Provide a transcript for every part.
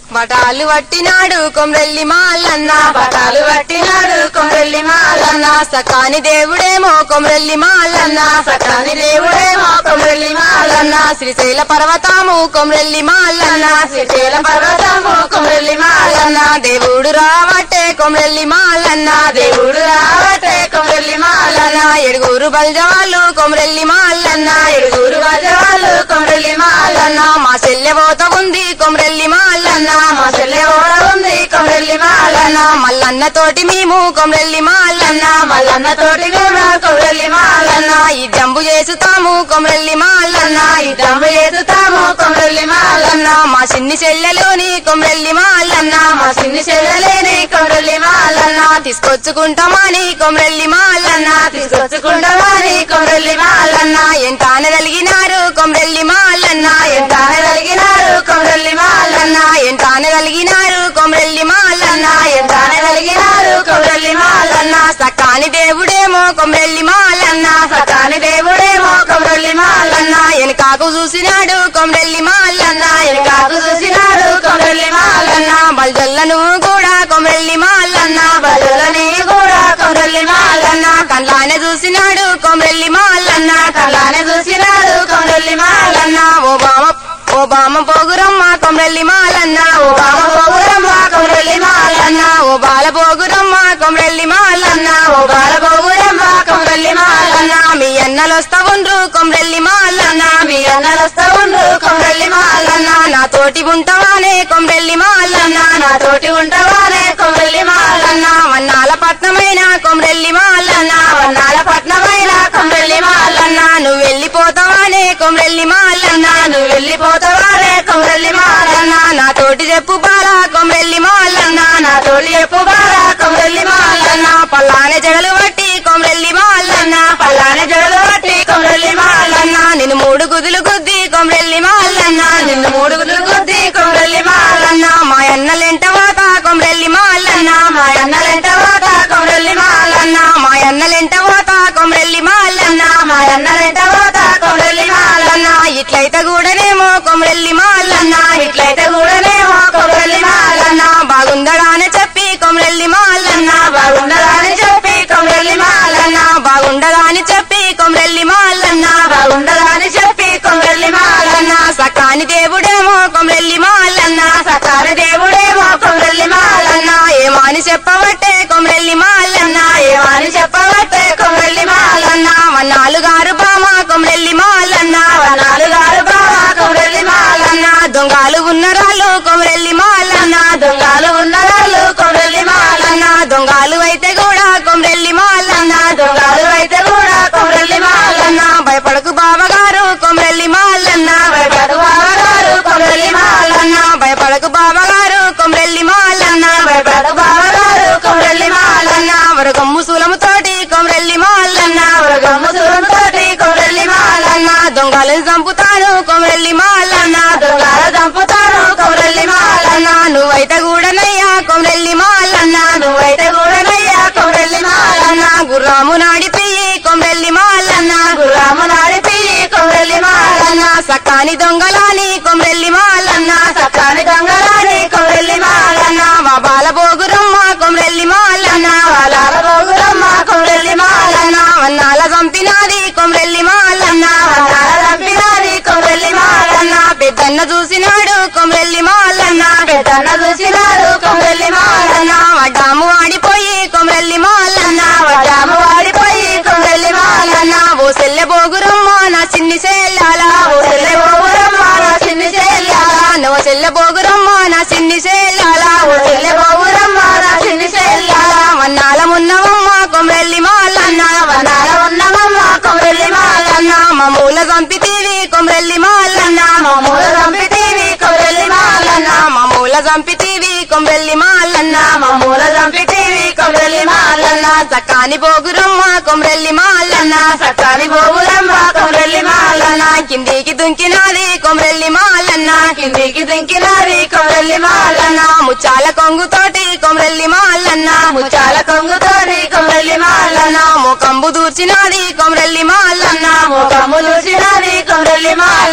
బటాలు పట్టినాడు కొమ్రెల్లి మాలన్న పటాలు పట్టినాడు కొమ్రెల్లి మాలన్న సకాని దేవుడేమో కొమ్రెల్లి మాలన్న సకాని దేవుడేమో కొమ్రెల్లి మాలన్న మాలన్న శ్రీశైల పర్వతము కొమ్రెల్లి మాలన్న శ్రీశైల పర్వతము కొమ్రెల్లి మాలన్న మాలన్న దేవుడు రావట్టే కొమ్రెల్లి మాలన్న దేవుడు రావటే కొమ్రెల్లి మాలన్న మాలన్న ఎడుగురు బల్జవాళ్ళు కొమ్రెల్లి మాలన్న ఏడుగురు గజవాళ్ళు కొమ్రెల్లి మాలన్న మాలన్న మా చెల్లె పోత ఉంది కొమ్రెల్లి మాలన్న మా చెల్లె ఓడ ఉంది కొమ్రెల్లి మాలన్న మాలన్న మల్లన్న తోటి మేము కొమ్రెల్లి మాలన్న మల్లన్న తోటి కూడా కొమ్రెల్లి మాలన్న మాలన్న ఈ జంబు చేసుతాము కొమ్రెల్లి మాలన్న ఈ దమ్ము ఎదుతాము కొమ్రెల్లి మాలన్న మాలన్న మా చిన్ని చెల్లెలోని కొమ్రెల్లి మాలన్న మా చిన్ని చెల్లెలేని కొమ్రెల్లి మాలన్న మాలన్న తీసుకొచ్చుకుంటామని కొమ్రెల్లి మాలన్న తీసుకొచ్చుకుంటామని కొమ్రెల్లి మాలన్న మాలన్న ఎంతాన కలిగినారు కొమ్రెల్లి మాలన్న ఎంతాన కలిగినారు కొమ్రెల్లి మాలన్న మాలన్న ఎంతాన కలిగినారు కొమ్రెల్లి మాలన్న ఎంతాన కలిగినారు కొమ్రెల్లి మాలన్న మాలన్న సకాని దేవుడేమో కొమ్రెల్లి మాలన్న సకాని దేవుడేమో కొమ్రెల్లి మాలన్న మాలన్న వెనకాకు చూసినాడు కొమ్రెల్లి మాలన్న కాకు చూసినాడు కొమ్రెల్లి మాలన్న మాలన్న బల్జల్లను కూడా కొమ్రెల్లి మాలన్న బలులని కూడా కొమ్రెల్లి మాలన్న మాలన్న కళ్ళానే చూసినాడు కొమ్రెల్లి మాలన్న కళ్ళానే చూసినాడు కొమ్రెల్లి మాలన్న మాలన్న ఓ బామ ఓ బామ పోగురమ్మ కొమ్రెల్లి మాలన్న ఓ బామ పోగురమ్మ కొమ్రెల్లి మాలన్న ఓ బాల పోగురమ్మ కొమ్రెల్లి మాలన్న ఓ బాల పోగురమ్మ కొమ్రెల్లి మాలన్న మాలన్న మీ అన్నలొస్తా ఉండ్రు కొమ్రెల్లి మాలన్న మీ అన్నలొస్తా ఉండు కొమ్రెల్లి మాలన్న మాలన్న నా తోటి ఉంటావానే కొమ్రెల్లి మాలన్న నా తోటి ఉంటావానే కొమ్రెల్లి మాలన్న మాలన్న వన్నాల పట్నమైన కొమ్రెల్లి మాలన్న వన్నాల పట్నమైన కొమ్రెల్లి మాలన్న మాలన్న నువ్వు వెళ్ళిపోతావానే కొమ్రెల్లి మాలన్న నువ్వు వెళ్ళిపోతావానే కొమ్రెల్లి మాలన్న మాలన్న నా తోటి చెప్పు బాల కొమ్రెల్లి మాలన్న నా తోటి చెప్పు బారా కొమ్రెల్లి మాలన్న మాలన్న పల్లానే జగలు బట్టి కొమ్రెల్లి మాలన్న పల్లాని జడలు పట్టి కొమ్రెల్లి మాలన్న మాలన్న నిన్ను మూడు గుదులు గుద్ది కొమ్రెల్లి మాలన్న నిన్ను మూడు గుడ్లు కొద్ది కొమ్రెల్లి మాలన్న మాలన్న మా అన్నలెంట వాత కొమ్రెల్లి మాలన్న మా అన్నలెంట వాత కొమ్రెల్లి మాలన్న మాలన్న మా అన్నలెంట వాత కొమ్రెల్లి మాలన్న మా అన్నలెంట వాత కొమ్రెల్లి మాలన్న మాలన్న ఇట్లయితే కూడానేమో కొమ్రెల్లి మాలన్న ఇట్లయితే కూడానేమో కొమ్రెల్లి మాలన్న మాలన్న బాగుందడా అని చెప్పి కొమ్రెల్లి మాలన్న బాగుండదా అని చెప్పి కొమ్రెల్లి మాలన్న మాలన్న బాగుండదా అని చెప్పి కొమ్రెల్లి మాలన్న బాగుండదా అని చెప్పి కొమ్రెల్లి మాలన్న మాలన్న సకాని దేవుడేమో కొమ్రెల్లి మాలన్న సకార దేవుడేమో కొమ్రెల్లి మాలన్న మాలన్న ఏమాని చెప్పబట్టే కొమ్రెల్లి మాలన్న ఏమని చెప్పబట్టే కొమ్రెల్లి మాలన్న మాలన్న వన్నాలుగారు బామ కొమ్రెల్లి మాలన్న నాలుగారు బావా కొమ్రెల్లి మాలన్న మాలన్న దొంగలు ఉన్నరాళ్ళు కొమ్రెల్లి మాలన్న దొంగలు ఉన్నవాళ్ళు కొమ్రెల్లి మాలన్న మాలన్న దొంగలు అయితే కూడా కొమ్రెల్లి మాలన్న దొంగలు అయితే కూడా కొమ్రెల్లి మాలన్న మాలన్న భయపడకు బావగారు కొమ్రెల్లి మాలన్న భయపడు బావగారు కొమ్రెల్లి మాలన్న మాలన్న భయపడకు బావగారు కొమ్రెల్లి మాలన్న భయపడు బావగారు కొమ్రెల్లి మాలన్న మాలన్న వరగమ్ము తోటి కొమ్రెల్లి మాలన్న వరగమ్ము తోటి కొమ్రెల్లి మాలన్న మాలన్న దొంగలను చంపుతాను కొమ్రెల్లి మాలన్న దొంగల దంపుతాను కొమ్రెల్లి మాలన్న మాలన్న నువ్వైతే కూడానయ్యా కొమ్రెల్లి మాలన్న నువ్వైతే కూడానయ్యా కొమ్రెల్లి మాలన్న మాలన్న గుర్రాము నాడిపోయి కొమ్రెల్లి మాలన్న గుర్రాము నాడిపి కొమ్రెల్లి మాలన్న మాలన్న సకాని దొంగలాని కొమ్రెల్లి మాలన్న సత్తాని దొంగలాని కొమ్రెల్లి మాలన్న మాలన్న మా బాల పోగురమ్మ కొమ్రెల్లి మాలన్న వాళ్ళ పోగురమ్మ కొమ్రెల్లి మాలన్న మాలన్న వన్నాల చంపినాది కొమ్రెల్లి మాలన్న వన్నాల చంపినాది కొమ్రెల్లి మాలన్న మాలన్న పెద్దన్న చూసినాడు కొమ్రెల్లి మాలన్న పెద్దన్న చూసినాడు కొమ్రెల్లి మాలన్న మాలన్న వడ్డాము ఆడిపోయి కొమ్రెల్లి మాలన్న వడ్డాము వాడిపోయి కొమ్రెల్లి మాలన్న మాలన్న ఓ సెల్లె పోగురమ్మ నా చిన్ని సెల్లాల ఓ చెల్లె పోగురమ్మ నా చిన్ని చెల్లాల నువ్వు సెల్లె పోగురమ్మ నా చిన్ని సెల్లాల ఓ చెల్లె పోగురమ్మ నా చిన్ని చెల్లాల వన్నాల మున్నవమ్మ కొమ్రెల్లి మాలన్న వనాల ఉన్నమమ్మ కొమ్రెల్లి మాలన్న మమ్మూల చంపితీవి కొమ్రెల్లి మాలన్న మామూల చంపితీవి కొమ్రెల్లి మాలన్న మమ్మూల చంపితీవి కొమ్రెల్లి మాలన్న మామూల చంపితీవి కొమ్రెల్లి మాలన్న సకాని పోగురమ్మ కొమ్రెల్లి మాలన్న సత్తాని పోగురమ్మ కొమ్రెల్లి మాలన్న కిందికి దుంకినాది కొమ్రెల్లి మాలన్న కిందికి దింకినారి కొమ్రెల్లి మాలన్న మాలన్న ముచ్చాల కొంగుతోటి కొమ్రెల్లి మాలన్న ముచ్చాల కొంగుతోని కొమ్రెల్లి మాలన్న ముఖంబు దూర్చినాది కొమ్రెల్లి మాలన్న ముఖము చూసినారి కొమ్రెల్లి మాలన్న మాలన్న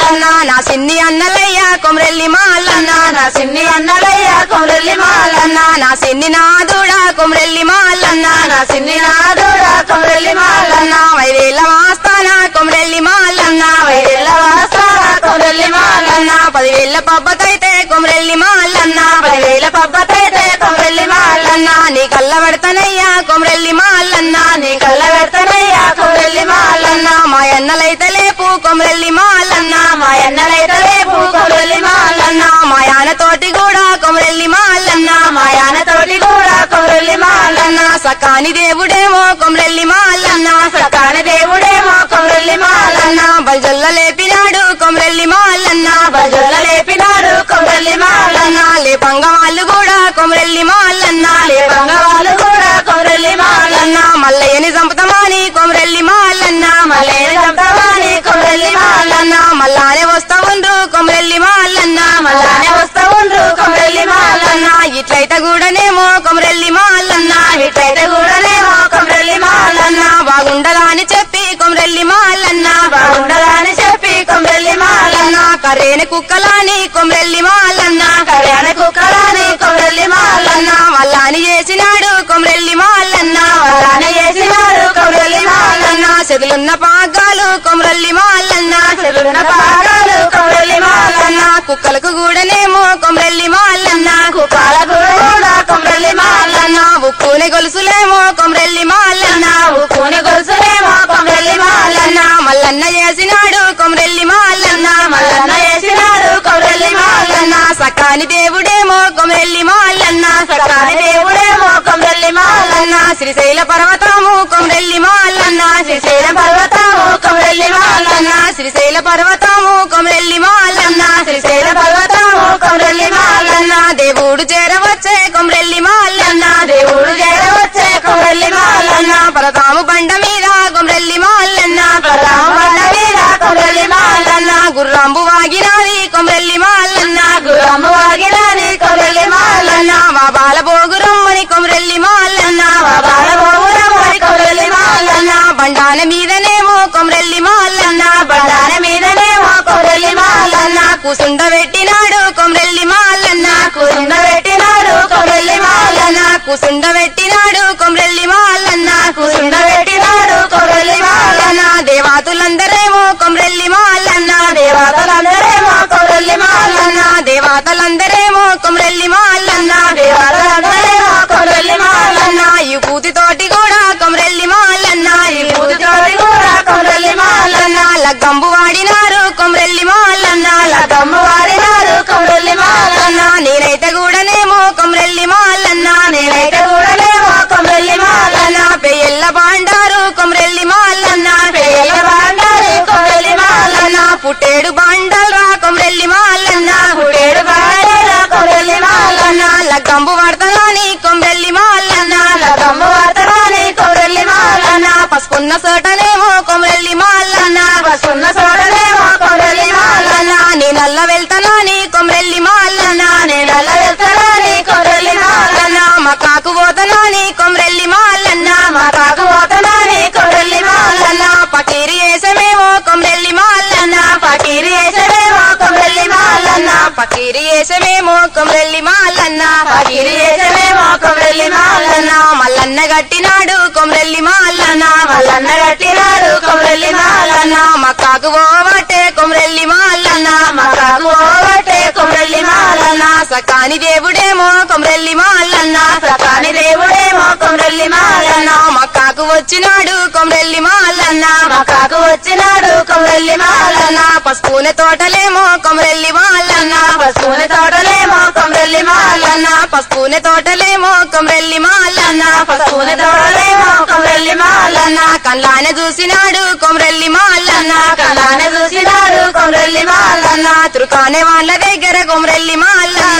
నా సిన్ని అన్నలయ్య కొమరెల్లి మాలన్న నా సిన్ని అన్నలయ్య కొమరెల్లి మాలన్న నా సిన్ని నాదుడా కొమరెల్లి మాలన్న నా సిన్ని నాదుడ కొమరెల్లి మాలన్న వైరేళ్ళ వాస్తాన కొమరెల్లి మాలన్న వైరెల్ల వాస్తాన కొమరెల్లి మాలన్న పదివేల పబ్బకైతే కొమరెల్లి మాలన్న పదివేల పబ్బతైతే కొమరెల్లి మాలన్న నీ కళ్ళ పెడతానయ్యా కొమరెల్లి మాలన్న నీ కళ్ళ పెడతానయ్య కొమరెల్లి మాలన్న మా అన్నలైతే లేపు కొమరెల్లి మాలన్న మా ఎన్నలైతే రేపు కొమరెల్లి మాలన్న మా తోటి కూడా కొమరెల్లి మాలన్న మా తోటి కూడా కొమరెల్లి మాలన్న సకాని దేవుడేమో కొమరెల్లి మాలన్న సకాని దేవుడేమో కొమరెల్లి మాలన్న బల్జల్ల లేపినాడు కొమరెల్లి మాలన్న బజల్ల లేపినాడు కొమరెల్లి మాలన్న లేపంగ వాళ్ళు కూడా కొమరెల్లి మాలన్న లేపంగ వాళ్ళు కూడా కొమరెల్లి మాలన్న మల్లయ్యని చంపుతామని కొమరెల్లి మాలన్న మలేని చంపవాని కొమరెల్లి మాలన్న మల్లానే వస్తా ఉండ్రు కొమరెల్లి మాలన్న మళ్ళానే వస్తా ఉండ్రు కొమరెల్లి మాలన్న ఇట్లయితే కూడానేమో కొమరెల్లి మాలన్న ఇట్లయితే కూడానేమో కొమరెల్లి మాలన్న బాగుండదా అని చెప్పి కొమరెల్లి మాలన్న బాగుండదని చెప్పి కొమరెల్లి మాలన్న కర్రేని కుక్కలాని కొమరెల్లి మాలన్న కళ్యాణ కుక్కలాని కొమరెల్లి మాలన్న మల్లాని చేసినాడు కొమరెల్లి మాలన్న వల్లానే చేసినాడు కొమరెల్లి మాలన్న చెదులున్న పాగాలు కొమరెల్లి మాలన్న చెరువున పాగాలు కొమరెల్లి మాలన్న కుక్కలకు కూడానేమో కొమరెల్లి మాలన్న కుక్కల కూడా కొమరెల్లి మాలన్న ఉక్కుని గొలుసులేమో కొమరెల్లి మాలన్న ఉక్కుని గొలుసులేమో కొమరెల్లి మాలన్న మల్లన్న చేసినాడు కొమరెల్లి మాలన్న మల్లన్న చేసినాడు కొమరెల్లి మాలన్న సకాని దేవుడేమో కొమరెల్లి మాలన్న సకాని దేవుడేమో కొమరెల్లి మాలన్న శ్రీశైల పర్వతము కొమరెల్లి మాలన్న శ్రీశైల పర్వతము కొమరెల్లి మాలన్న శ్రీశైల పర్వతము కొమరెల్లి మాలన్న శ్రీశైల పర్వతము కొమరెల్లి మాలన్న దేవుడు చేరవచ్చే కొమరెల్లి మాలన్న దేవుడు చేరవచ్చే కొమరెల్లి మాలన్న పరతాము బండ మీద కొమరెల్లి మాలన్న పరతాము బండ మీద కొమరెల్లి మాలన్న గుర్రాంబు వాగినాది కొమరెల్లి మాలన్న గురమ్మ వాగినాని కొమరెల్లి మాలన్న మా బాల బోగురమ్మని కొమరెల్లి మాలన్న మా బాలబోగురమ్మని కొమరెల్లి మాలన్న బండాన మీదనేమో కొమరెల్లి మాలన్న బండాన మీదనేమో కొమరెల్లి మాలన్న కూసుండ పెట్టినాడు కొమరెల్లి మాలన్న కూసుండ పెట్టినాడు కొమరెల్లి మాలన్న కూసుండ పెట్టినాడు కొమరెల్లి మాలన్న కూసుండ పెట్టినాడు కొమరెల్లి మాలన్న దేవాతులందరేమో కొమరెల్లి మాలన్న దేవతలందరేమో కొమరెల్లి మాలన్న దేవాతలందరేమో కొమరెల్లి మాలన్న దేవతలందరేమో కొమరెల్లి మాలన్న ఈ పూతితోటి కూడా కొమరెల్లి మాలన్న ఈ పూజ జోడి కూడా కొమరెల్లి మాలన్న లగ్గంబు వాడినారు కొమరెల్లి మాలన్న లతమ్మ వాడినాడు కొమరెల్లి మాలన్న నేనైతే కూడానేమో కొమరెల్లి మాలన్న నేనైతే కూడానేమో కొమరెల్లి మాలన్న పెయ్యల్ల బాండారు కొమరెల్లి మాలన్న పేల బాండారి కొమరెల్లి మాలన్న పుట్టేడు బాండల్రా కొమరెల్లి మాలన్న పుడేడు బాండారా కొమరెల్లి మాలన్న లగ్గంబు వాడతాని కొమరెల్లి మాలన్న లతమ్మ వాడతాని కొమరెల్లి మాలన్న పసుపున్న సోటనేమో కొమరెల్లి మాలన్న పసున్న సోడలేమో కొమరెల్లి మాలన్న నీ నల్ల వెళ్తానని కొమరెల్లి మాలన్న నేనల్ల వెళ్తానని కొమరెల్లి మాలన్న మా కాకు పోతానని కొమరెల్లి మాలన్న మా కాకు పోతానని కొమరెల్లి మాలన్న పకీరి వేసమేమో కొమరెల్లి మాలన్న పకీరి వేసవేమో కొమరెల్లి మాలన్న పకీరి వేసమేమో కొమరెల్లి మాలన్న పకీరి వేసవేమో కొమరెల్లి మాలన్న మల్లన్న గట్టినాడు కొమరెల్లి మాలన్న మల్లన్న కట్టినాడు కొమరెల్లి మాలన్న మా కాకు పోవటే కొమరెల్లి మాలన్న మా కాకు పోవట్టే కొమరెల్లి మాలన్న సకాని దేవుడేమో కొమరెల్లి మాలన్న సకాని దేవుడేమో కొమరెల్లి మాలన్న మా కాకు వచ్చినాడు కొమరెల్లి మాలన్న మా కాకు వచ్చినాడు కొమరెల్లి మాలన్న పసుపునే తోటలేమో కొమరెల్లి మాలన్న పశువుని తోటలేమో కొమరెల్లి మాలన్న పసుపునే తోటలేమో కొమరెల్లి మాలన్న పశువుని తోటలేమో కొమరెల్లి మాలన్న కళ్ళానే చూసినాడు కొమరెల్లి మాలన్న కళ్ళానే చూసినాడు కొమరెల్లి మాలన్న తురుకానే వాళ్ళ దగ్గర కొమరెల్లి మాలన్న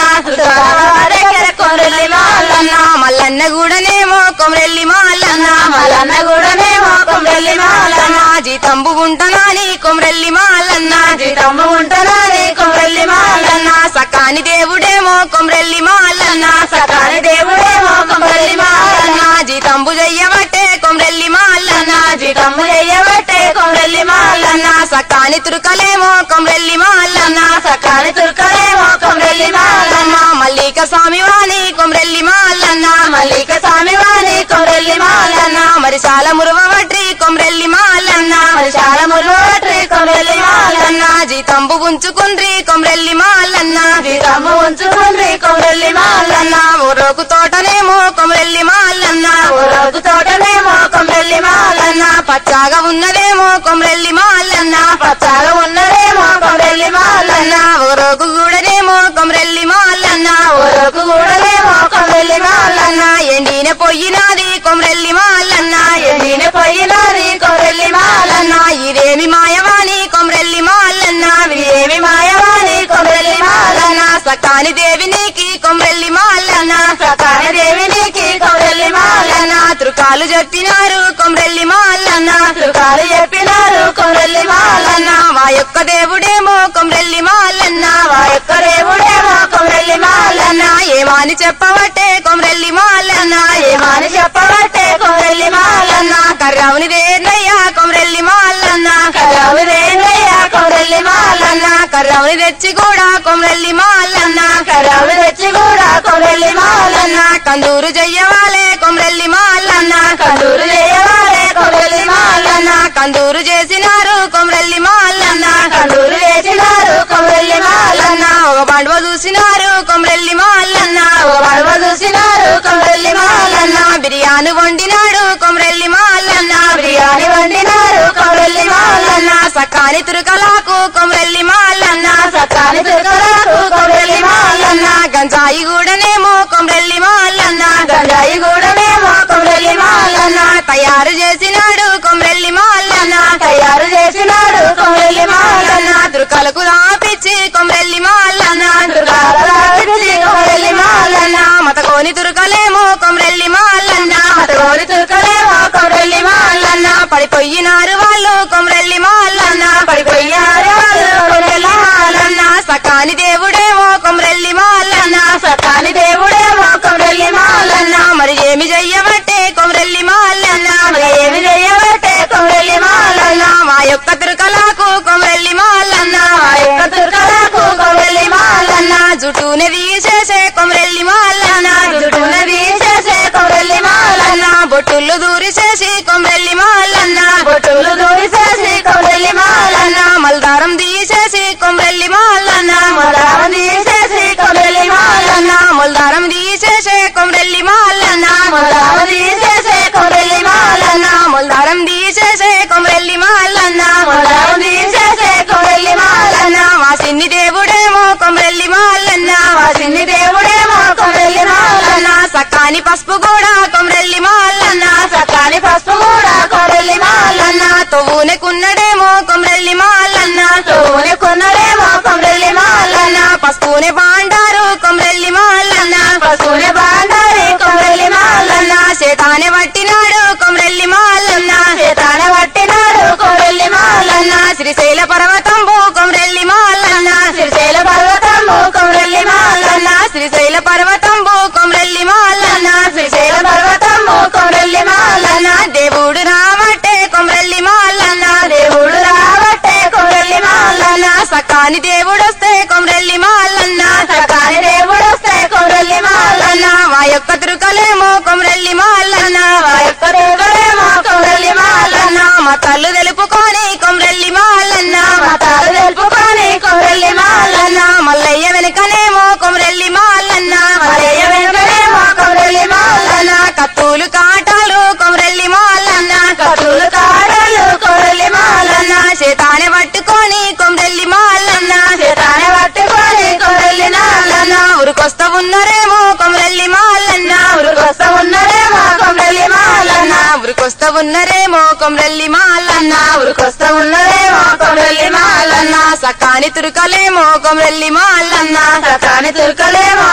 దగ్గర కొమరెల్లి మాలన్న మల్లన్న కూడానేమో కొమరెల్లి మాలన్న మల్లన్న కూడానేమో కొమరెల్లి మాలన్న జీతంబు ఉంటనాని కొమరెల్లి మాలన్న జీతమ్మ ఉంటనాని కొమరెల్లి మాలన్న సకాని దేవుడేమో కొమరెల్లి మాలన్న సకాని దేవుడేమో కొమరెల్లి మాలన్న జీతంబు చెయ్యబట్టే కొమరెల్లి మాలన్న జీతమ్మ చెయ్యబట్టే కొమరెల్లి కొమరెల్లి మాలన్న సకాని తురుకలేమో కొమ్రెల్లి మాలన్న సకాని తుర్కలేమో కొమరెల్లి మాలన్న మల్లిక స్వామి వాణి కొమ్రెల్లి మాలన్న మల్లిక స్వామి వాణి కొమరెల్లి మాలన్న మరి చాలా మురువట్రి కొమ్రెల్లి మాలన్న మరి చాలా మురుగోట్రి కొమరెల్లి మాలన్న జీతంబు ఉంచుకుండ్రి కొమ్రెల్లి మాలన్న జీతమ్మ ఉంచుకుంది కొమరెల్లి మాలన్న ఊరోకు తోటనేమో కొమ్రెల్లి మాలన్న ఓ రోజు తోటనేమో కొమరెల్లి మాలన్న పచ్చాగా ఉన్నదేమో కొమ్రెల్లి మాలన్న పచ్చాగా ఉన్నదేమో కొమరెల్లి మాలన్న ఊరోకు కూడనేమో కొమ్రెల్లి మాలన్న ఓ రోజు కూడలేమో కొమరెల్లి మాలన్న ఎండిన పొయ్యినాది కొమ్రెల్లి మాలన్న ఎండిన పోయినది కొమరెల్లి మాలన్న ఇదేమి మాయవాణి కొమ్రెల్లి మాలన్న ఏమి మాయవాణి కొమరెల్లి మాలన్న సకాని దేవి నీకి కొమ్రెల్లి మాలన్న సకాని దేవి నీకి కొమరెల్లి మాలన్న త్రుకాలు చెప్పినారు కొమ్రెల్లి మాలన్న త్రుకాలు చెప్పినారు కొమరెల్లి మాలన్న మా యొక్క దేవుడేమో కొమ్రెల్లి మాలన్న మా యొక్క దేవుడేమో కొమరెల్లి మాలన్న ఏమాని చెప్పవట్టే కొమ్రెల్లి మాలన్న ఏమని చెప్పబట్టే కొమరెల్లి మాలన్న కర్రావుని దేన్నయ్యా కొమ్రెల్లి మాలన్న కరావుదేనయ్యా కొమరెల్లి మాలన్న కర్రావుని తెచ్చి కూడా కొమ్రెల్లి మాలన్న కరావు తెచ్చి కూడా కొమరెల్లి మాలన్న కందూరు జయ్యవాలే కొమ్రెల్లి మాలన్న కందూరు చేయవాలే కొమరెల్లి మాలన్న కందూరు చేసినారు కొమ్రెల్లి మాలన్న కందూరు వేసినారు కొమరెల్లి మాలన్న ఒక పండువ చూసినారు కొమ్రెల్లి మాలన్న ఓ పడవ చూసినారు కొమరెల్లి మాలన్న బిర్యానీ వండినాడు కొమ్రెల్లి మాలన్న బిర్యానీ వండినారు కొమరెల్లి మాలన్న సకాని తురుకలాకు కొమ్రెల్లి మాలన్న సత్తాని తుర్కలకు కొమరెల్లి మాలన్న గంజాయి కూడానేమో కొమ్రెల్లి మాలన్న గంజాయి గూడమేమో కొమరెల్లి మాలన్న తయారు చేసినాడు కొమ్రెల్లి మాలన్న తయారు చేసినాడు కొమరెల్లి మాలన్న తురుకలకు రాపిచ్చి కొమ్రెల్లి మాలన్న దుర్గారాజు కొమరెల్లి మాలన్న మతకోని తురుకలేమో కొమ్రెల్లి మాలన్న అతగోని తుర్కలేమో కొమరెల్లి మాలన్న పడిపోయినారు వాళ్ళు కొమ్రెల్లి మాలన్న పడిపోయారు వాళ్ళు కొమరెల్లి మాలన్న సకాని దేవుడేమో కొమ్రెల్లి మాలన్న సత్తాని దేవుడేమో కొమరెల్లి మాలన్న మరి ఏమి చెయ్యబట్టే కొమ్రెల్లి మాలన్న మరి ఏమి చేయబట్టే కొమరెల్లి మాలన్న మా యొక్క తురుకలకు కొమ్రెల్లి మాలన్న ఆ యొక్క తుర్కలకు కొమరెల్లి మాలన్న జుట్టునే తీసేసే కొమ్రెల్లి మాలన్న దుడున తీసేసే కొమరెల్లి మాలన్న బొట్టులు దూరిసేసి కొమ్రెల్లి మాలన్న బొట్టులు దూరిసేసి కొమరెల్లి మాలన్న మల్దారం తీసేసి కొమ్రెల్లి మాలన్న మొదలవ తీసేసి కొమరెల్లి మాలన్న మొల్దారం తీసేసే కొమ్రెల్లి మాలన్న మొదలవ తీసేసే కొమరెల్లి మాలన్న మొల్దారం తీసేసే కొమ్రెల్లి మాలన్న మొదలవ తీసేసే కొమరెల్లి మాలన్న మా సిన్ని దేవుడేమో కొమ్రెల్లి మాలన్న మా చిన్ని దేవుడేమో కొమరెల్లి మాలన్న సకాని పసుపు కూడా కొమ్రెల్లి మాలన్న సకాని పసుపు కూడా కొమరెల్లి మాలన్న తొవ్వునకున్నడేమో కొమ్రెల్లి మాలన్న తోనే కొన్నడేమో కొమరెల్లి మాలన్న పసుపునే బాండారు కొమ్రెల్లి మాలన్న పశువుని బాండారి కొమరెల్లి మాలన్న చేతానే పట్టినాడు కొమ్రెల్లి మాలన్న చేతాన పట్టినాడు కొమరెల్లి మాలన్న శ్రీశైల పర్వతంబు కొమ్రెల్లి మాలన్న శ్రీశైల పర్వతము కొమరెల్లి మాలన్న శ్రీశైల పర్వతంబు కొమ్రెల్లి మాలన్న శ్రీశైల పర్వతము కొమరెల్లి మాలన్న దేవుడు రావట్టే కొమ్రెల్లి మాలన్న దేవుడు రాబట్టే కొమరెల్లి మాలన్న సకాని దేవుడొస్తే కొమ్రెల్లి మాలన్న సకాని దేవుడు వస్తే కొమరెల్లి మాలన్న మా యొక్క తురుకలేమో కొమ్రెల్లి మాలన్న మా యొక్క దేవుడేమో కొమరెల్లి మాలన్న మా తల్లు తెలుపుకొని కొమ్రెల్లి మాలన్న మతాలు తెలుపుకొని కొమరెల్లి మాలన్న మల్లయ్య వెనుకనేమో కొమ్రెల్లి మాలన్న మలయ వెనుకనేమో కొమరెల్లి మాలన్న కత్తులు కాటాలు కొమ్రెల్లి మాలన్న కతులు కాడలు కొమరెల్లి మాలన్న చేతానే పట్టుకొని కొమ్రెల్లి మాలన్న చేతానే పట్టుకొని కొమరెల్లి నాలన్న ఉరికొస్తా ఉన్నారేమో కొమ్రెల్లి మాలన్న ఉరుకొస్త ఉన్నదేమో కొమరెల్లి మాలన్న ఉరికొస్తా ఉన్నారేమో కొమ్రెల్లి మాలన్న ఉరుకొస్త ఉన్నదేమో కొమరెల్లి మాలన్న సకాని తురుకలేమో కొమ్రెల్లి మాలన్న సకాని తుర్కలేమో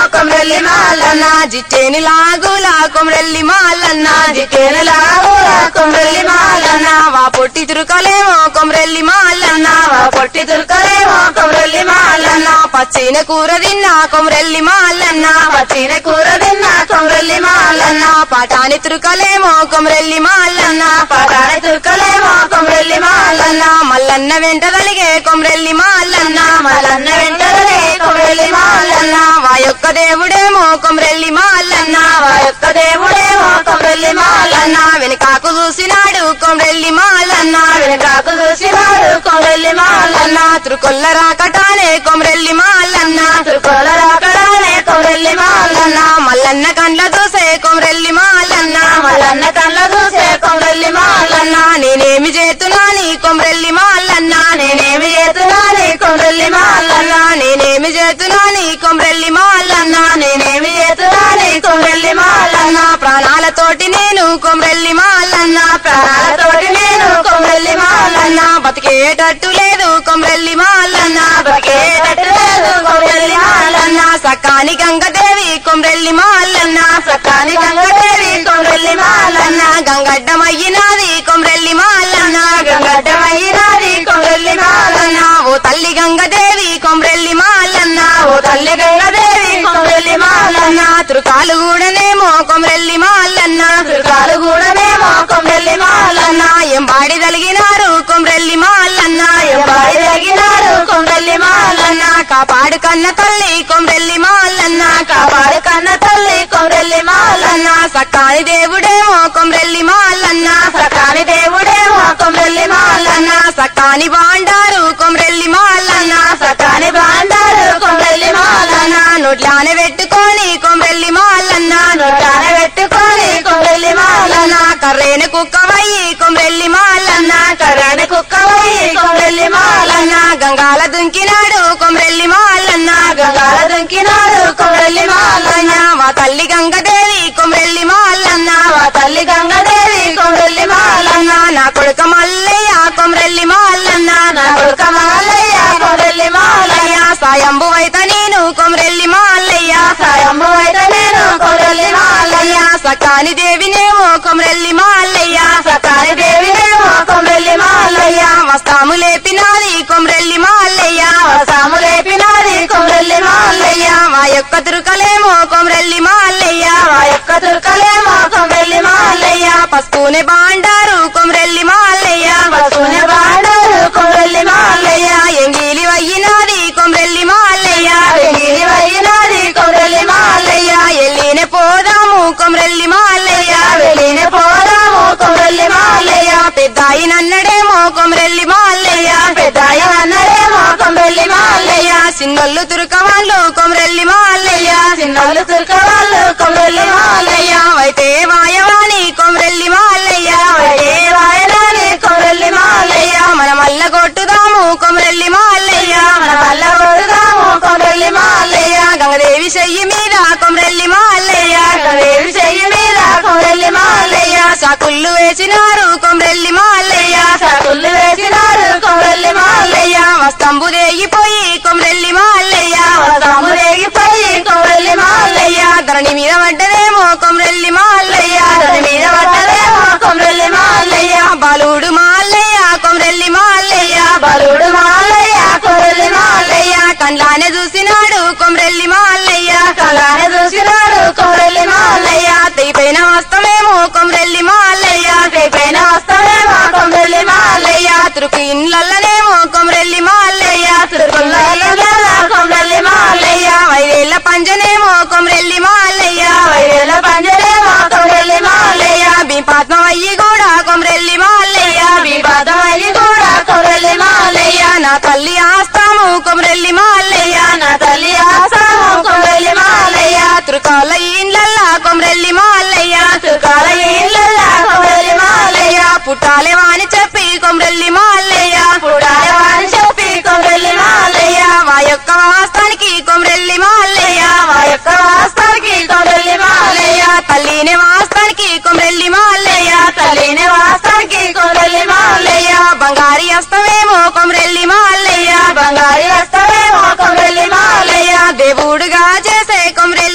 కొమ్రెల్లి మాలన్న జిట్టేని లాగులా కొమరెల్లి మాలన్న జికేను లాగులా కొమ్రెల్లి మాలన్న వా పొట్టి తురుకలేమో కొమరెల్లి మాలన్న వా పొట్టి దుర్కలేమో కొమ్రెల్లి మాలన్న పచ్చిన కూర తిన్నా కొమరెల్లి మాలన్న పచ్చిన కూర తిన్న కొమ్రెల్లి మాలన్న పాటాని తురుకలేమో కొమరెల్లి మాలన్న పటాని దుర్కలేమో కొమ్రెల్లి మాలన్న మల్లన్న వెంట కలిగే కొమరెల్లి మాలన్న మలన్న వెంటనే కొమ్రెల్లి మాలన్న వా యొక్క దేవుడేమో కొమరెల్లి మాలన్న వా యొక్క దేవుడేమో కొమ్రెల్లి మాలన్న వెనుకాకు చూసినాడు కొమరెల్లి మాలన్న వెనకాకు చూసినాడు కొమ్రెల్లి మాలన్న త్రుకొల్ల రాకటానే కొమరెల్లి మాలన్న తురుకోల రాకడానే కొమ్రెల్లి మాలన్న మల్లన్న కండ్ల దూసే కొమరెల్లి మాలన్న మలన్న కళ్ళ చూసే కొమ్రెల్లి మాలన్న నేనేమి చేతున్నాని కొమరెల్లి మాలన్న నేనేమి చేస్తున్నాని కొమ్రెల్లి మాలన్న నేనేమి చేస్తున్నాని కొమరెల్లి మాలన్న నేనేమి చేస్తున్నాని కొమ్రెల్లి మాలన్న ప్రాణాలతోటి నేను కొమరెల్లి మాలన్న ప్రాణాలతోటి నేను కొమ్రెల్లి మాలన్న బతికేటట్టు లేదు కొమరెల్లి మాలన్న బతికేటట్టు లేదు కొమ్రెల్లి మాలన్న సకాని గంగదేవి కొమరెల్లి మాలన్న సకాని గంగదేవి కొమ్రెల్లి మాలన్న గంగడ్డమయ్యినాది కొమరెల్లి మాలన్న గంగడ్డమైనాది కొమ్రెల్లి మాలన్న ఓ తల్లి గంగదేవి కొమరెల్లి మాలన్న ఓ తల్లి గంగదేవి కొమ్రెల్లి మాలన్న త్రుకాలు కూడానేమో కొమరెల్లి మాలన్న దుర్గాలు కూడానేమో కొమ్రెల్లి మాలన్న ఎంబాడి తలిగినారు కొమరెల్లి మాలన్న ఎంబాడి తగినారు కొమ్రెల్లి మాలన్న కాపాడు కన్న తల్లి కొమరెల్లి మాలన్న కాపాడు కన్న తల్లి కొమ్రెల్లి మాలన్న సకాని దేవుడేమో కొమరెల్లి మాలన్న సకాని దేవుడేమో కొమ్రెల్లి మాలన్న సకాని బాండారు కొమరెల్లి మాలన్న సకాని బాండారు కొమ్రెల్లి మాలన్న నోట్లానే పెట్టుకొని కొమరెల్లి మాలన్న నొట్టాన పెట్టుకొని కొమ్రెల్లి మాలన్న కర్రేన కుక్కవయ్యి కొమరెల్లి మాలన్న కర్రని కుక్కవై కొమ్రెల్లి మాలన్న గంగాల దుంకినాడు కొమరెల్లి మాలన్న గంగాల దుంకినాడు కొమ్రెల్లి మాలన్న మా తల్లి గంగదేవి కొమరెల్లి మాలన్న మా తల్లి గంగదేవి కొమ్రెల్లి మాలన్న నా కొడుక మల్లయ్య కొమరెల్లి మాలన్న నా కొడుక మాలయ్య కొమ్రెల్లి మాలయ్య సాయంబు అయిత నేను కొమరెల్లి మాలయ్య సాయమ్ము అయితే నేను కొమ్రెల్లి మాలయ్య సకాని దేవినేమో కొమరెల్లి మాలయ్య సకాని దేవినేమో కొమ్రెల్లి మాలయ్య వస్తాము లేపినాది కొమరెల్లి మాలయ్య సాము లేపినాది కొమ్రెల్లి మాలయ్య మా యొక్క తురుకలేమో కొమరెల్లి మాలయ్య మా యొక్క తుర్కలేమో కొమ్రెల్లి మాలయ్య పసుపునే బాండారు కొమరెల్లి మాలయ్య పసుపుని బాడారు కొమ్రెల్లి మాలయ్య ఎంగిలి వయ్యినాది కొమరెల్లి మాలయ్య వెంగిలి వైనాది కొమ్రెల్లి మాలయ్య ఎల్లినే పోదాము కొమరెల్లి మాలయ్య వెళ్ళిన పోదాము కొమ్రెల్లి మాలయ్య పెద్దాయి నన్నడేమో కొమరెల్లి మాలయ్య పెద్దాయ అన్నడేమో కొమ్రెల్లి మాలయ్య చిన్నోళ్ళు తురుకవాళ్ళు కొమరెల్లి మాలయ్య చిన్నోళ్ళు తుర్కవాళ్ళు కొమ్రెల్లి మాలయ్య అయితే వాయవాణి కొమరెల్లి మాలయ్య వడే వాయనాని కొమ్రెల్లి మాలయ్య మన మల్ల కొట్టుదాము కొమరెల్లి మాలయ్య మన వల్ల కొడుదాము కొమ్రెల్లి మాలయ్య గంగదేవి చెయ్యి మీద కొమరెల్లి మాలయ్య వేవి చెయ్యి మీద కొమ్రెల్లి మాలయ్య సాకుళ్ళు వేసినారు కొమరెల్లి మాలయ్య సకుళ్ళు వేసినారు కొమ్రెల్లి మాలయ్య వస్తంబు దేగిపోయి కొమరెల్లి మాలయ్య వస్తాము రేగిపోయి కొమ్రెల్లి మాలయ్య ధరణి మీద పడ్డదేమో కొమరెల్లి మాలయ్య దాని మీద పడ్డదేమో కొమ్రెల్లి మాలయ్య బాలుడు మాలయ్య కొమరెల్లి మాలయ్య బలుడు మాలయ్య కొమ్రెల్లి మాలయ్య కండ్లానే చూసినాడు కొమరెల్లి మాలయ్య కలానే చూసినాడు కొమ్రెల్లి మాలయ్య తెగిపోయిన వస్తమేమో కొమరెల్లి మాలయ్య రేపైన వస్తాడేమో కొమ్రెల్లి మాలయ్య తురుకు ఇండ్లనేమో కొమరెల్లి మాలయ్య తిరుపతిలో కొమ్రెల్లి మాలయ్య ఐదేళ్ల పంజనేమో కొమరెల్లి మాలయ్య వైరేల పంజరేమో కొమ్రెల్లి మాలయ్య బింపాత్మ అయ్యి కూడా కొమరెల్లి మాలయ్య వివాదమయ్యి కూడా కొమ్రెల్లి మాలయ్య నా తల్లి ఆస్తాము కొమరెల్లి మాలయ్య నా తల్లి ఆసాము కొమ్రెల్లి మాలయ్య తురుకాల ఇండ్లల్లా కొమరెల్లి మాలయ్య తుకాల ఇళ్ళల్లా కొమ్రెల్లి మాలయ్య పుట్టాలే వాని చెప్పి కొమరెల్లి మాలయ్య పుడాలి వాని చెప్పి కొమ్రెల్లి మాలయ్య మా యొక్క వాస్తానికి కొమరెల్లి మాలయ్య మా యొక్క వాస్తానికి కొమ్రెల్లి మాలయ్య తల్లిని వాస్తానికి కొమరెల్లి మాలయ్య తల్లిని వాస్తానికి కొమ్రెల్లి మాలయ్య బంగారి అస్తమేమో కొమరెల్లి మాలయ్య బంగారి వస్తావేమో కొమ్రెల్లి మాలయ్య దేవుడుగా చేసే కొమరెల్లి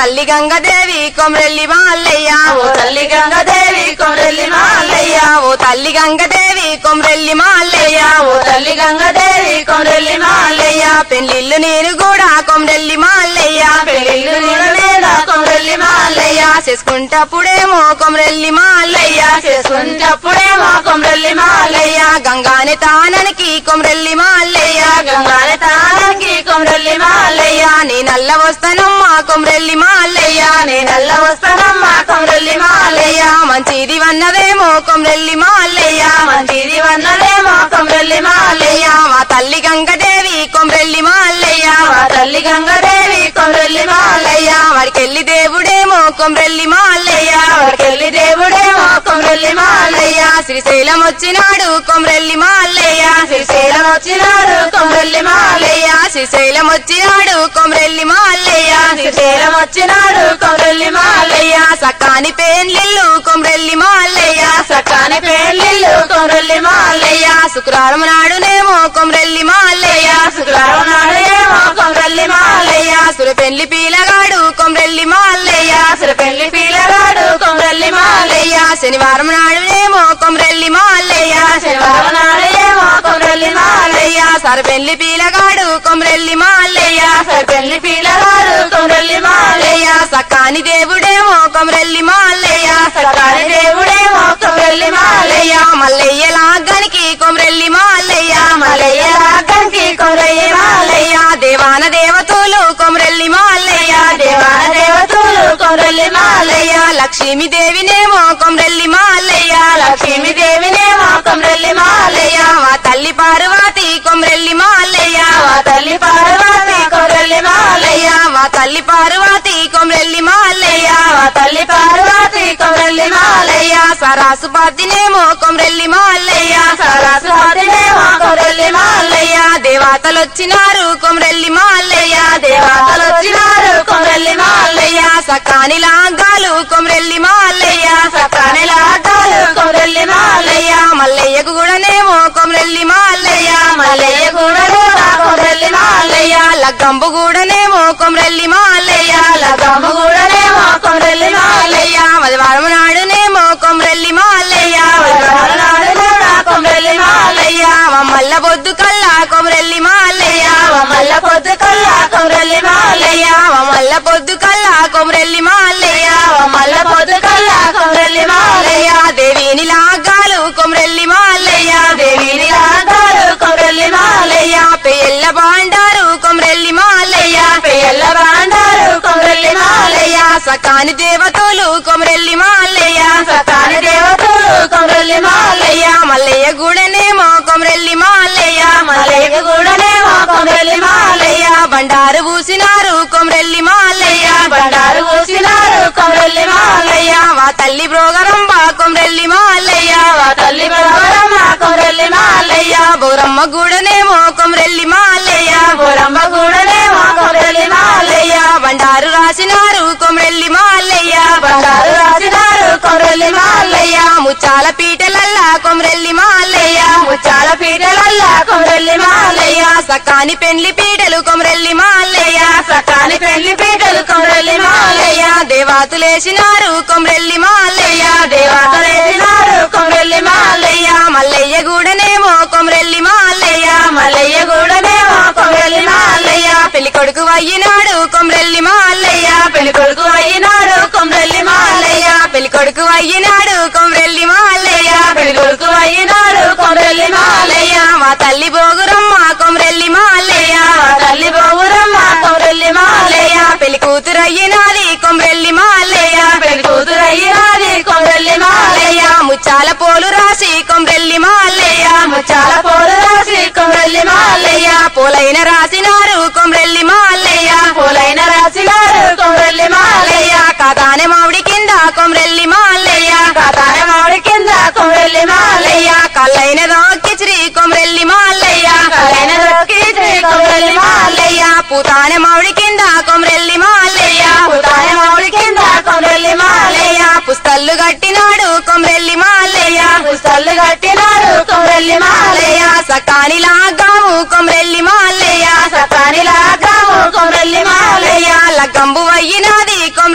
తల్లి గంగదేవి కొమరెల్లి మాల్లయ్య ఓ తల్లి గంగదేవి కొమరెల్లి మాలయ్య ఓ తల్లి గంగదేవి కొమరెల్లి మాల్లయ్య ఓ తల్లి గంగదేవి కొమరెల్లి మాలయ్య పెళ్లిళ్ళు నేను కూడా కొమరెల్లి మాల్లయ్య పెళ్ళిళ్ళు నేను మీద కొమరెల్లి మాలయ్య చేసుకుంటప్పుడేమో కొమరెల్లి మాల్లయ్య చేసుకుంటప్పుడేమో కొమరెల్లి మాలయ్య గంగానే తాననికి కొమరెల్లి మాల్లయ్య గంగాల తానంకి కొమరెల్లి మాలయ్య నీ నల్ల వస్తానమ్మా కొమరెల్లి మాల్లయ్య నేనల్ల వస్తానమ్మా కొమరెల్లి మాలయ్య మంచిది వన్నదేమో కొమరెల్లి మాల్లయ్య మంచిది వన్నదేమో కొమరెల్లి మాలయ్య మా తల్లి గంగదేవి కొమరెల్లి మాల్లయ్య మా తల్లి గంగదేవి కొమరెల్లి మాలయ్య వాడికెళ్ళి దేవుడేమో కొమరెల్లి మాల్లయ్య వాడికెళ్ళి దేవుడేమో కొమరెల్లి మాలయ్య శ్రీశైలం వచ్చినాడు కొమరెల్లి మాల్లయ్య శ్రీశైలం వచ్చినాడు కొమరెల్లి మాలయ్య శ్రీశైలం వచ్చినాడు కొమరెల్లి మాల్లయ్య శ్రీశైలం వచ్చినాడు కొమరెల్లి మాలయ్య సకాని పేన్లిల్లు కొమరెల్లి మాల్లయ్య సకాని పెళ్ళిళ్ళు కొమరెల్లి మాలయ్య శుక్రవారం నాడునేమో కొమరెల్లి మాల్లయ్య శుక్రవారం నాడు ఏమో కొమరెల్లి మాలయ్య సుర పెళ్లి పీలగాడు కొమరెల్లి మాల్లయ్య అసలు పెళ్లి పిల్లగాడు కొమరెల్లి మాలయ్య శనివారం నాడునేమో కొమరెల్లి మాల్లయ్య శనివారం నాడు ఏమో కొమరెల్లి మాలయ్య సర పెళ్లి పీలగాడు కొమరెల్లి మాల్లయ్య అసలు పెళ్లి పిల్లగాడు కొమరెల్లి మాలయ్య సకాని దేవుడేమో కొమరెల్లి మాల్లయ్య సకాని దేవుడేమో కొమరెల్లి మాలయ్య మల్లయ్య లాగానికి కొమరెల్లి మాల్లయ్య మలయ్య రాగంకి కొమరయ్య మాలయ్య దేవాన దేవతలు కొమరెల్లి మాల్లయ్య దేవాన దేవతలు కొమరెల్లి మాలయ్య లక్ష్మీ దేవినేమో కొమరెల్లి మాల్లయ్య లక్ష్మీ దేవినేమో కొమరెల్లి మాలయ్య మా తల్లి పార్వతి కొమరెల్లి మాల్లయ్య మా తల్లి పార్వతి కొమరెల్లి మాలయ్య మా తల్లి పార్వతి కొమరెల్లి మాల్లయ్య మా తల్లి పార్వతి కొమరెల్లి మాలయ్య సరాసు పాతినేమో కొమరెల్లి మాల్లయ్య సరస్వతినేమో కొమరెల్లి మాలయ్య దేవతలు వచ్చినారు కొమరెల్లి మాల్లయ్య దేవతలు వచ్చినారు కొమరెల్లి మాలయ్య సకాని లాగాలు కొమరెల్లి మాల్లయ్య సకాని లాటాలు కొమరెల్లి మాలయ్య మల్లయ్యకు కూడానేమో కొమరెల్లి మాల్లయ్య మల్లయ్య కూడా కొమరెల్లి మాలయ్య లగ్గంబు కూడానేమో కొమరెల్లి మాల్లయ్య లగమ్మ కూడానేమో కొమరెల్లి మాలయ్య మదివారం నాడునేమో కొమరెల్లి మాల్లయ్య వరవర నాడు కూడా కొమరెల్లి మాలయ్య మల్ల బొద్దు కల్లా కొమరెల్లి మాల్లయ్య మల్ల పొద్దు కల్లా కొమరెల్లి మాలయ్య మల్ల పొద్దు కల్లా కొమరెల్లి మాల్లయ్య మల్ల పొద్దు కల్లా కొమరెల్లి మాలయ్య దేవిని లాగాలు కొమరెల్లి మాల్లయ్య దేవిని రాగారు కొమరెల్లి మాలయ్య పెళ్ళ బాండారు కొమరెల్లి మాల్లయ్య పెయ్యల్ల బాండారు కొమరెల్లి మాలయ్య సకాని దేవతలు కొమరెల్లి మాల్లయ్య సకాని దేవతలు కొమరెల్లి మాలయ్య మల్లయ్య గూడనేమో కొమరెల్లి మాల్లయ్య మల్లయ్య కూడానేమో కొమరెల్లి మాలయ్య బండారు పూసినారు కొమరెల్లి మాల్లయ్య బండారు కూసినారు కొమరెల్లి మాలయ్య మా తల్లి బ్రోగరంబ కొమరెల్లి మాల్లయ్య మా తల్లి బలవరమ్మ కొమరెల్లి మాలయ్య బోరమ్మ గూడనేమో కొమరెల్లి మాల్లయ్య బోరమ్మ కూడానేమో కొమరెల్లి మాలయ్య బండారు రాసినారు కొమరెల్లి మాల్లయ్య బండారు రాసినారు కొమరెల్లి మాలయ్య ముచ్చాల పీటలల్లా కొమరెల్లి మాల్లయ్య ముచ్చాల పీటలల్లా కొమరెల్లి మాలయ్య సకాని పెండ్లి పీటలు కొమరెల్లి మాల్లయ్య సకాని పెళ్లి పీటలు కొమరెల్లి మాలయ్య దేవాతులేసినారు కొమరెల్లి మాల్లయ్య దేవతలేసినారు కొమరెల్లి మాలయ్య మల్లయ్య గూడనేమో కొమరెల్లి మాల్లయ్య మల్లయ్య కూడానేమో కొమరెల్లి మాలయ్య పెళ్లి కొడుకు అయ్యినాడు కొమరెల్లి మాల్లయ్య పెళ్లి కొడుకు అయినాడు కొమరెల్లి మాలయ్య పెళ్లి కొడుకు అయ్యినాడు కొమరెల్లి మాల్లయ్య పెళ్లి కొడుకు అయినాడు కొమరెల్లి మాలయ్య మా తల్లి బోగురమ్మ కొమరెల్లి మాల్లయ్య మా తల్లి బొగురమ్మ కొమరెల్లి మాలయ్య పెళ్లి కూతురు అయ్యినాది కొమరెల్లి మాల్లయ్య పెళ్లి కూతురు అయినాది కొమరెల్లి మాలయ్య ముచ్చాల పోలు రాసి కొమరెల్లి మాల్లయ్య ముచ్చాల పోలు రాసి కొమరెల్లి మాలయ్య పూలైన రాసినారు కొమరెల్లి మాల్లయ్య పూలైన రాసినారు కొమరెల్లి మాలయ్య కాదానే మామిడి కింద కొమరెల్లి మాల్లయ్య కాతాన మామిడి కింద కొమరెల్లి మాలయ్య కల్లైన రాకిచిరి కొమరెల్లి మాల్లయ్య కలైన దొరికి శ్రీ కొమరెల్లి మాలయ్య పూతానే మామిడి కింద కొమరెల్లి మాల్లయ్య పూతాన మామిడి కింద కొమరెల్లి మాలయ్య పుస్తల్లు కట్టినాడు కొమరెల్లి మాల్లయ్య పుస్తలు కట్టినాడు కొమరెల్లి మాలయ్య సకాని లాగాము కొమరెల్లి మాల్లయ్య సతాని లాగాము కొమరెల్లి మాలయ్య లగ్గంబు అయ్యినాది కొమరెల్లి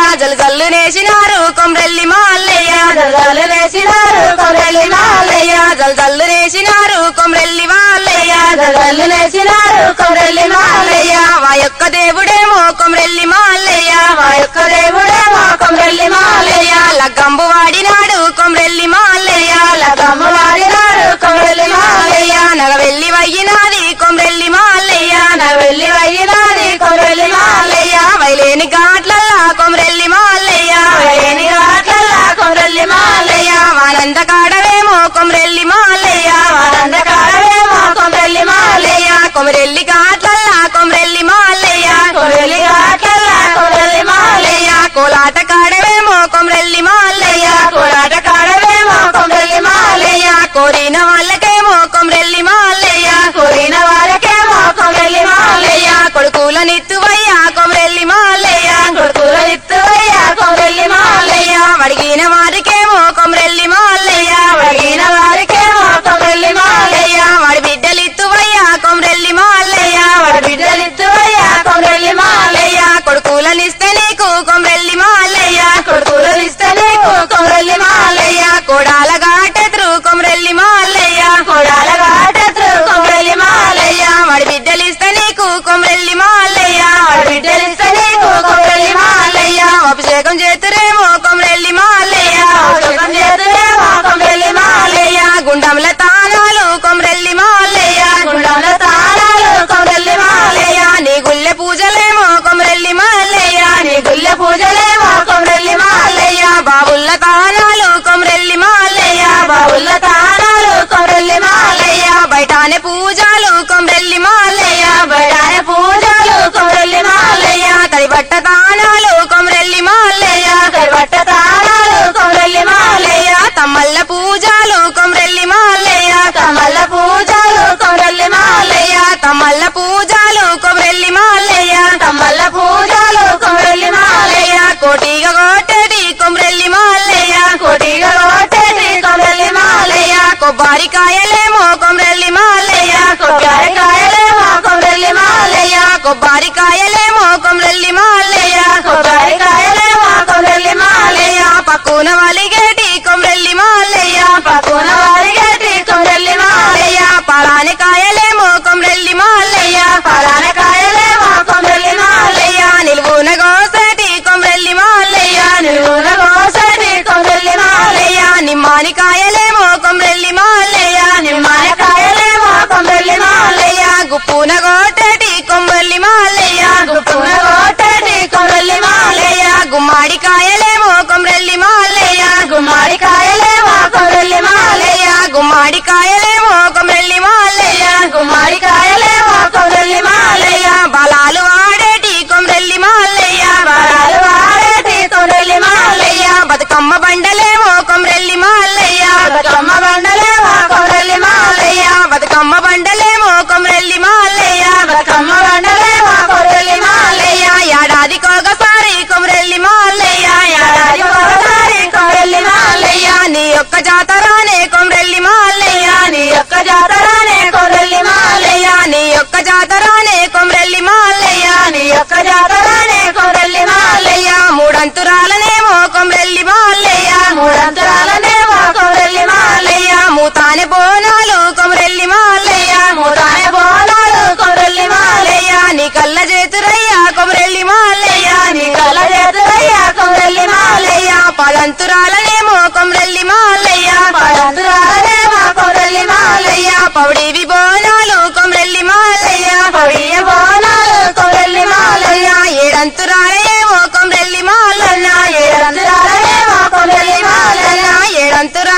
జలు జల్లు నేసినారు కొమ్రెల్లి మాల్లయ్య జల్లు వేసినారు కొమ్రెల్లి మాలయ్య జలు జల్లు నేసినారు కొమ్రెల్లి మాల్లయ్య జల్లు వేసినారు కొమ్రెల్లి మాలయ్య మా యొక్క దేవుడేమో కొమ్రెల్లి మాల్లయ్య మా యొక్క దేవుడే మా కొమ్రెల్లి మాలయ్య లగ్గంబు వాడినాడు కొమ్రెల్లి మాల్లయ్య లగమ్మ వాడినాడు కొమ్రెల్లి మాలయ్య నగవెల్లి వయ్యినాది కొమ్రెల్లి మాల్లయ్య నా వెళ్ళి వయ్యినాది కొమ్రెల్లి మాలయ్య వైలేని ఘాట్లల్లా కొమ్రెల్లి మాల్లయ్య వేణి రాట్లల్లా కొమ్రెల్లి మాలయ్య వానంద కాడవేమో కొమ్రెల్లి మాల్లయ్య వారందకాడవేమో కొమ్రెల్లి మాలయ్య కొమరెల్లి ఘాట్లల్లా కొమ్రెల్లి మాల్లయ్య కొమ్రెల్లి రాట్లల్లా కొమ్రెల్లి మాలయ్య కోలాట కాడవేమో కొమ్రెల్లి మాల్లయ్య కోలాట కాడవేమో కొమ్రెల్లి మాలయ్య కోరిన వాళ్ళకేమో కొమ్రెల్లి మాల్లయ్య కోరిన వారికేమో కొమ్రెల్లి మాలయ్య కొడుకులనిత్తువయ్యా కొమ్రెల్లి మాల్లయ్య కొడుకుల ఇత్తువయ్య కొమ్రెల్లి మాలయ్య అడిగిన వారికేమో కొమ్రెల్లి మాల్లయ్య అడిగిన వారికేమో కొమ్రెల్లి మాలయ్య వాడి బిడ్డలిత్తువయ్యా కొమ్రెల్లి మాల్లయ్య వాడి బిడ్డలిత్తువయ్య కొమ్రెల్లి మాలయ్య కొడుకులనిస్తే నీకు కొమ్రెల్లి మాల్లయ్య కొడుకులు ఇస్తే నీకు కొమ్రెల్లి మాలయ్య కోడాల ఘాటెదురు కొమ్రెల్లి మాల్లయ్య కొడాల గాటెత్రు కొమ్రెల్లి మాలయ్య వాడి బిడ్డలిస్తే నీకు కొమ్రెల్లి మాల్లయ్య వాడి బిడ్డలిస్తే నీకు కొమ్రెల్లి మాలయ్య అభిషేకం చేతురేమో కొమ్రెల్లి మాల్లయ్య సుఖం చేతులేమో కొమ్రెల్లి మాలయ్య గుండంల తానాలు కొమ్రెల్లి మాల్లయ్య గుండంలో తాళాలు కొమ్రెల్లి మాలయ్య నీ గుళ్ళె పూజలేమో కొమ్రెల్లి మాల్లయ్య నీ గుళ్ళె పూజలేమో కొమ్రెల్లి మాలయ్య బాబుల్ల తానాలు కొమ్రెల్లి మాల్లయ్య బావుల తాళాలు కొమ్రెల్లి మాలయ్య బయటానే పూజలు కొమ్రెల్లి మాల్లయ్య బడాయ పూజలు కొమ్రెల్లి మాలయ్య తడి బట్ట తానాలు కొమ్రెల్లి మాల్లయ్య కైబట్ట తాళాలు కొమ్రెల్లి మాలయ్య తమ్మల్ల పూజలు కొమ్రెల్లి మాల్లయ్య కమల పూజలు కొమ్రెల్లి మాలయ్య తమ్మల్ల పూజలు కొమ్రెల్లి మాల్లయ్య కమల పూజలు కొమ్రెల్లి మాలయ్య కోటిగా కోటేటి కొమ్రెల్లి మాల్లయ్య కోటిగా కొట్టేటి కొమ్రెల్లి మాలయ్య కొబ్బరికాయలేమో కొమ్రెల్లి మాల్లయ్య కొబ్బరికాయలేమో కొమ్రెల్లి మాలయ్య కొబ్బరికాయలేమో కొమ్రెల్లి మాల్లయ్య కొబ్బరికాయలేమో కొమ్రెల్లి మాలయ్య పక్కున వలిగేటి కొమ్రెల్లి మాల్లయ్య పక్కున వారిగేటి కొమ్రెల్లి మాలయ్య పలాని కాయలేమో కొమ్రెల్లి మాల్లయ్య పలాన కాయలేమో కొమ్రెల్లి మాలయ్య నిలువున గోసటి కొమ్రెల్లి మాల్లయ్య నిలువున కోసటి కొమ్రెల్లి మాలయ్య నిమ్మాని కాయలేమో కొమ్రెల్లి మాల్లయ్య నిమ్మన కాయలేమో కొమ్రెల్లి మాలయ్య గుప్పున గోటటి కొమ్రెల్లి మాల్లయ్య గుప్పున కోటటి కొమ్రెల్లి మాలయ్య గుమ్మాడి కాయలేమో కొమ్రెల్లి మాల్లయ్య గుమ్మడి కాయలేమో కొమ్రెల్లి మాలయ్య గుమ్మాడి కాయలేమో కొమ్రెల్లి మాల్లయ్య గుమ్మడి కాయలేమో కొమ్రెల్లి మాలయ్య బలాలు ఆడేటి కొమ్రెల్లి మాల్లయ్య వరాలు వాడేటి కొమ్రెల్లి మాలయ్య బతుకమ్మ బండలేమో కొమ్రెల్లి మాల్లయ్య బతుకమ్మ బండలేమో కొమ్రెల్లి మాలయ్య బతుకమ్మ బండలేమో కొమ్రెల్లి మాల్లయ్య బతుకమ్మ బండలేమో కొమ్రెల్లి మాలయ్య ఏడాదికి ఒకసారి కొమ్రెల్లి మాల్లయ్య ఏడాది ఒకసారి కొమ్రెల్లి మాలయ్య నీ యొక్క జాతరానే కొమ్రెల్లి మాల్లయ్య నీ యొక్క జాతరానే కొమ్రెల్లి మాలయ్య నీ యొక్క జాతరానే కొమ్రెల్లి మాల్లయ్య నీ యొక్క జాతరానే కొమ్రెల్లి మాలయ్య మూడంతురాలనేమో కొమ్రెల్లి మాల్లయ్య మూడంతరాలనేమో కొమ్రెల్లి మాలయ్య మూతానే బోనాలు కొమ్రెల్లి మాల్లయ్య మూతానే బోనాలు కొమ్రెల్లి మాలయ్య నీ కళ్ళ చేతురయ్యా కొమ్రెల్లి మాల్లయ్య నీ కళ్ళ చేతులయ్య కొమ్రెల్లి మాలయ్య పదంతురాలనేమో కొమ్రెల్లి మాల్లయ్య పడంతురాలనేమో కొమ్రెల్లి మాలయ్య పౌడివి బోనాలు కొమ్రెల్లి మాల్లయ్య పొడియ బోనాలు కొమ్రెల్లి మాలయ్య ఏడంతురాలయేమో కొమ్రెల్లి మాల్లయ్య ఏడంతురాలనేమో కొమ్రెల్లి మాలయ్య ఏడంతురాల